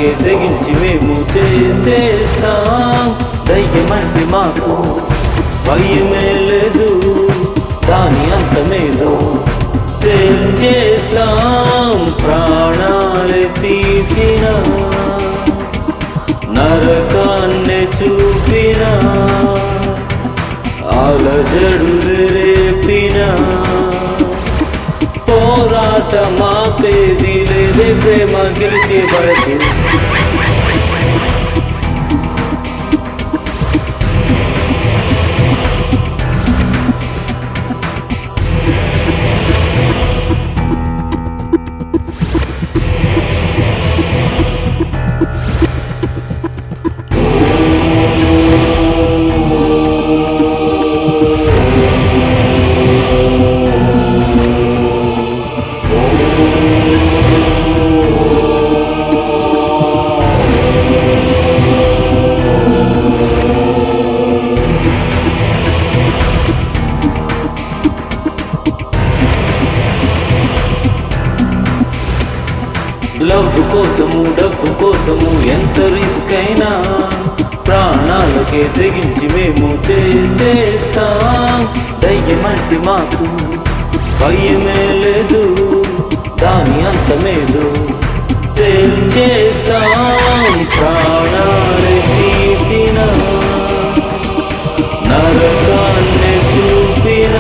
తెగించి మేము చేసేస్తాం దయ్యమంటే మాకు భయమే లేదు దాని అంతమేదో చేస్తాం ప్రాణాలే తీసిన నరకాన్ని చూపిన అలజడులు రేపిన పోరాట మాపేది లేదే ప్రేమ గెలిచే వరకు లవ్ కోసము డబ్బు కోసము ఎంత రిస్క్ అయినా ప్రాణాలకే తెగించి మేము చేసేస్తాం దయ్యమంటే మాకు భయమే లేదు దాని అంతమేదు చేస్తాం ప్రాణాలే తీసిన నరకాన్ని చూపిన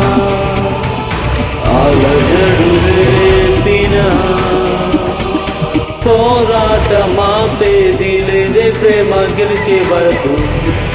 అలజడు రేపిన పోరాట మాపేది లేదే ప్రేమ గెలిచే వరకు